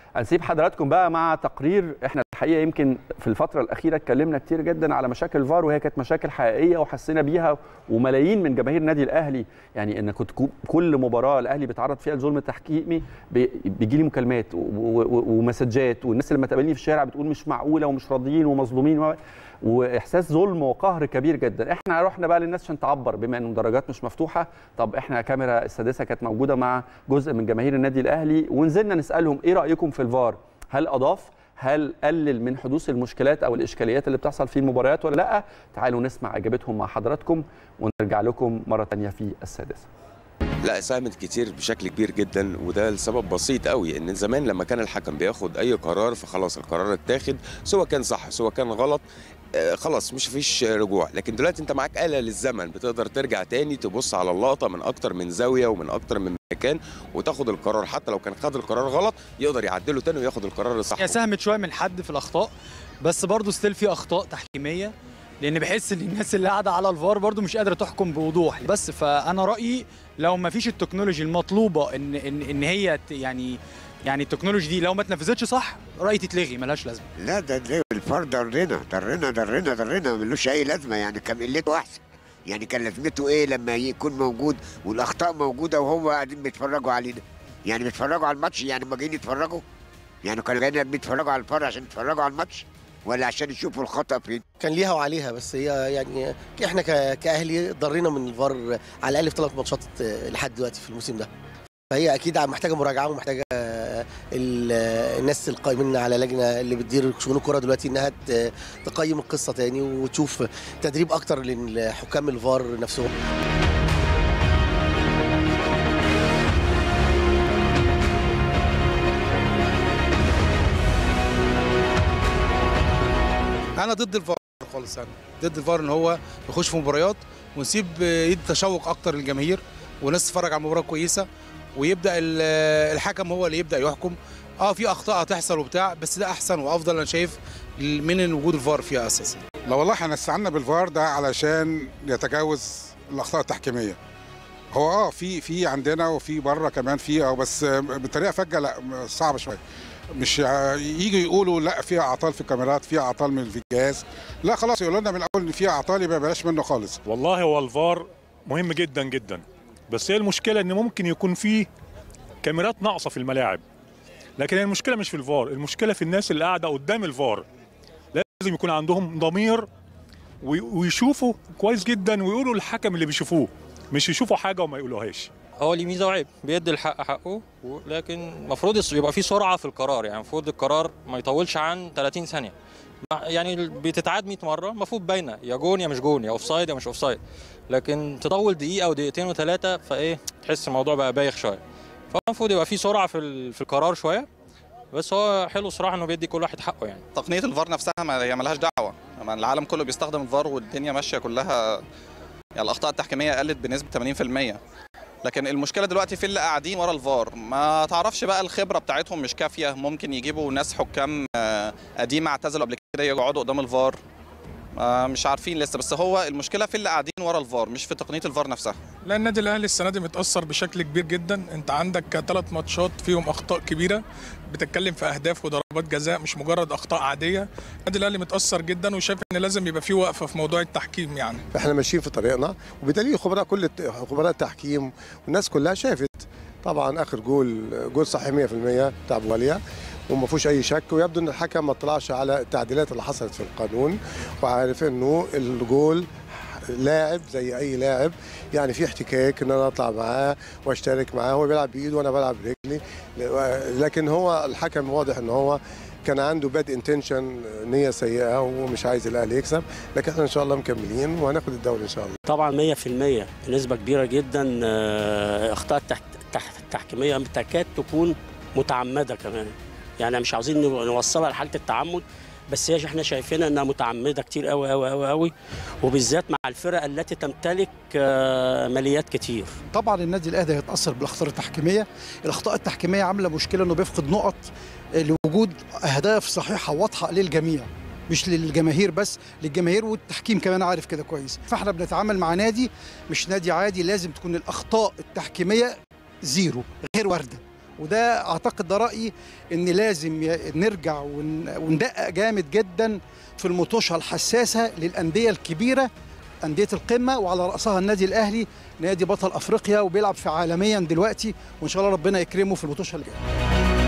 هنسيب حضراتكم بقى مع تقرير احنا الحقيقه يمكن في الفتره الاخيره اتكلمنا كتير جدا على مشاكل الفار وهي كانت مشاكل حقيقيه وحسينا بيها وملايين من جماهير النادي الاهلي يعني ان كنت كل مباراه الاهلي بيتعرض فيها لظلم تحكيمي بيجي لي مكالمات ومسجات والناس لما تقابلني في الشارع بتقول مش معقوله ومش راضيين ومظلومين واحساس ظلم وقهر كبير جدا احنا رحنا بقى للناس عشان تعبر بما ان المدرجات مش مفتوحه طب احنا كاميرا السادسه كانت موجوده مع جزء من جماهير النادي الاهلي ونزلنا نسالهم ايه رايكم في الفار هل اضاف هل قلل من حدوث المشكلات او الاشكاليات اللي بتحصل في المباريات ولا لا تعالوا نسمع اجابتهم مع حضراتكم ونرجع لكم مره ثانيه في السادسه لا ساهمت كتير بشكل كبير جدا وده لسبب بسيط قوي ان زمان لما كان الحكم بياخد اي قرار فخلاص القرار اتاخد سواء كان صح سواء كان غلط آه خلاص مش فيش رجوع لكن دلوقتي انت معاك آلة للزمن بتقدر ترجع تاني تبص على اللقطة من اكتر من زاوية ومن اكتر من مكان وتاخد القرار حتى لو كان خد القرار غلط يقدر يعدله تاني وياخد القرار الصح هي ساهمت شوية من حد في الاخطاء بس برضه ستيل في اخطاء تحكيمية لان بحس ان الناس اللي قاعده على الفار برضو مش قادره تحكم بوضوح بس فانا رايي لو ما فيش التكنولوجي المطلوبه ان ان ان هي يعني يعني التكنولوجي دي لو ما اتنفذتش صح رايي تتلغي ملهاش لازمه لا ده, ده الفار ضرنا ضرنا ضرنا ضرنا ملوش اي لازمه يعني كان قلته احسن يعني كان لازمته ايه لما يكون موجود والاخطاء موجوده وهو قاعدين بيتفرجوا علينا يعني بيتفرجوا على الماتش يعني ما جايين يتفرجوا يعني كانوا جايين بيتفرجوا على الفار عشان يتفرجوا على الماتش ولا عشان يشوفوا الخطا فين كان ليها وعليها بس هي يعني احنا كاهلي ضرينا من الفار على الاقل في ثلاث ماتشات لحد دلوقتي في الموسم ده فهي اكيد محتاجه مراجعه ومحتاجه الناس القائمين على لجنه اللي بتدير شؤون الكره دلوقتي انها تقيم القصه تاني وتشوف تدريب اكتر لحكام الفار نفسهم انا ضد الفار خالص يعني ضد الفار ان هو يخش في مباريات ونسيب يدي تشوق اكتر للجماهير والناس تتفرج على مباراه كويسه ويبدا الحكم هو اللي يبدا يحكم اه في اخطاء هتحصل وبتاع بس ده احسن وافضل انا شايف من وجود الفار فيها اساسا لا والله احنا استعنا بالفار ده علشان يتجاوز الاخطاء التحكيميه هو اه في في عندنا وفي بره كمان في اه بس بطريقه فجه لا صعبه شويه مش يجوا يقولوا لا في اعطال في الكاميرات في اعطال من في الجهاز لا خلاص يقولوا لنا من الاول ان في اعطال يبقى بلاش منه خالص والله هو الفار مهم جدا جدا بس هي المشكله ان ممكن يكون في كاميرات ناقصه في الملاعب لكن هي المشكله مش في الفار المشكله في الناس اللي قاعده قدام الفار لازم يكون عندهم ضمير ويشوفوا كويس جدا ويقولوا الحكم اللي بيشوفوه مش يشوفوا حاجه وما يقولوهاش هو ليه ميزه وعيب بيدي الحق حقه لكن المفروض يبقى في سرعه في القرار يعني المفروض القرار ما يطولش عن 30 ثانيه يعني بتتعاد 100 مره المفروض باينه يا جون يا مش جون يا اوف سايد يا مش اوف سايد لكن تطول دقيقه او دقيقتين وثلاثه فايه تحس الموضوع بقى بايخ شويه فالمفروض يبقى في سرعه في في القرار شويه بس هو حلو صراحه انه بيدي كل واحد حقه يعني تقنيه الفار نفسها ما هي ملهاش دعوه العالم كله بيستخدم الفار والدنيا ماشيه كلها يعني الاخطاء التحكيميه قلت بنسبه 80% لكن المشكله دلوقتي في اللي قاعدين ورا الفار ما تعرفش بقى الخبره بتاعتهم مش كافيه ممكن يجيبوا ناس حكام قديمه اعتزلوا قبل كده يقعدوا قدام الفار مش عارفين لسه بس هو المشكله في اللي قاعدين ورا الفار مش في تقنيه الفار نفسها لا النادي الاهلي السنه دي متاثر بشكل كبير جدا انت عندك ثلاث ماتشات فيهم اخطاء كبيره بتتكلم في اهداف وضربات جزاء مش مجرد اخطاء عاديه النادي الاهلي متاثر جدا وشايف ان لازم يبقى في وقفه في موضوع التحكيم يعني احنا ماشيين في طريقنا وبدليل خبراء كل خبراء التحكيم والناس كلها شافت طبعا اخر جول جول صحيح 100% بتاع بواليا وما فيهوش اي شك ويبدو ان الحكم ما اطلعش على التعديلات اللي حصلت في القانون وعارف انه الجول لاعب زي اي لاعب يعني في احتكاك ان انا اطلع معاه واشترك معاه هو بيلعب بايده وانا بلعب برجلي لكن هو الحكم واضح ان هو كان عنده باد انتنشن نيه سيئه ومش عايز الاهلي يكسب لكن احنا ان شاء الله مكملين وهناخد الدوري ان شاء الله طبعا 100% بنسبه كبيره جدا اخطاء التحكيميه تكاد تكون متعمده كمان يعني مش عاوزين نوصلها لحاله التعمد بس هي احنا شايفينها انها متعمده كتير قوي قوي قوي قوي وبالذات مع الفرق التي تمتلك ماليات كتير طبعا النادي الاهلي هيتاثر بالاخطاء التحكيميه الاخطاء التحكيميه عامله مشكله انه بيفقد نقط لوجود اهداف صحيحه واضحه للجميع مش للجماهير بس للجماهير والتحكيم كمان عارف كده كويس فاحنا بنتعامل مع نادي مش نادي عادي لازم تكون الاخطاء التحكيميه زيرو غير وارده وده اعتقد ده رايي ان لازم ي- نرجع ون- وندقق جامد جدا في المطوشه الحساسه للانديه الكبيره انديه القمه وعلى راسها النادي الاهلي نادي بطل افريقيا وبيلعب في عالميا دلوقتي وان شاء الله ربنا يكرمه في المطوشه اللي جايه